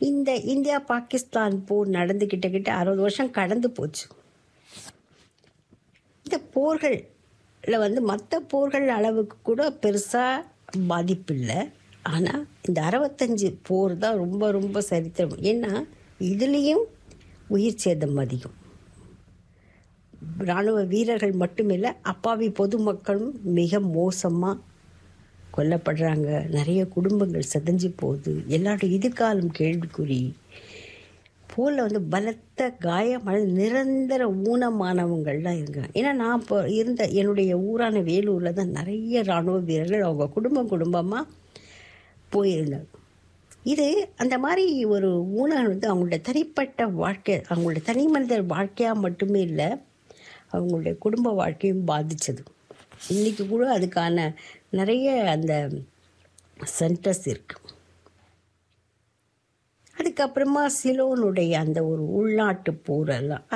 இந்த இந்தியா பாகிஸ்தான் போர் நடந்து கிட்ட கிட்ட அறுபது வருஷம் கடந்து போச்சு இந்த போர்களில் வந்து மற்ற போர்கள் அளவுக்கு கூட பெருசாக பாதிப்பு இல்லை ஆனால் இந்த அறுபத்தஞ்சு போர் தான் ரொம்ப ரொம்ப சரித்திரம் ஏன்னா இதுலேயும் உயிர் சேதம் அதிகம் இராணுவ வீரர்கள் மட்டுமில்லை அப்பாவி பொதுமக்களும் மிக மோசமாக கொல்லப்படுறாங்க நிறைய குடும்பங்கள் செதஞ்சு போகுது எல்லாரோட எதிர்காலம் கேள்விக்குறி போரில் வந்து பலத்த காயமான நிரந்தர ஊனமானவங்கள்லாம் இருக்காங்க ஏன்னா நான் இப்போ இருந்த என்னுடைய ஊரான வேலூரில் தான் நிறைய இராணுவ வீரர்கள் அவங்க குடும்பம் குடும்பமாக போயிருந்தாங்க இது அந்த மாதிரி ஒரு ஊனம் வந்து அவங்களோட தனிப்பட்ட வாழ்க்கை அவங்களோட தனி மனிதர் வாழ்க்கையாக மட்டுமே இல்லை அவங்களுடைய குடும்ப வாழ்க்கையும் பாதித்தது இன்றைக்கி கூட அதுக்கான நிறைய அந்த சென்டர்ஸ் இருக்குது அதுக்கப்புறமா சிலோனுடைய அந்த ஒரு உள்நாட்டு போரெல்லாம்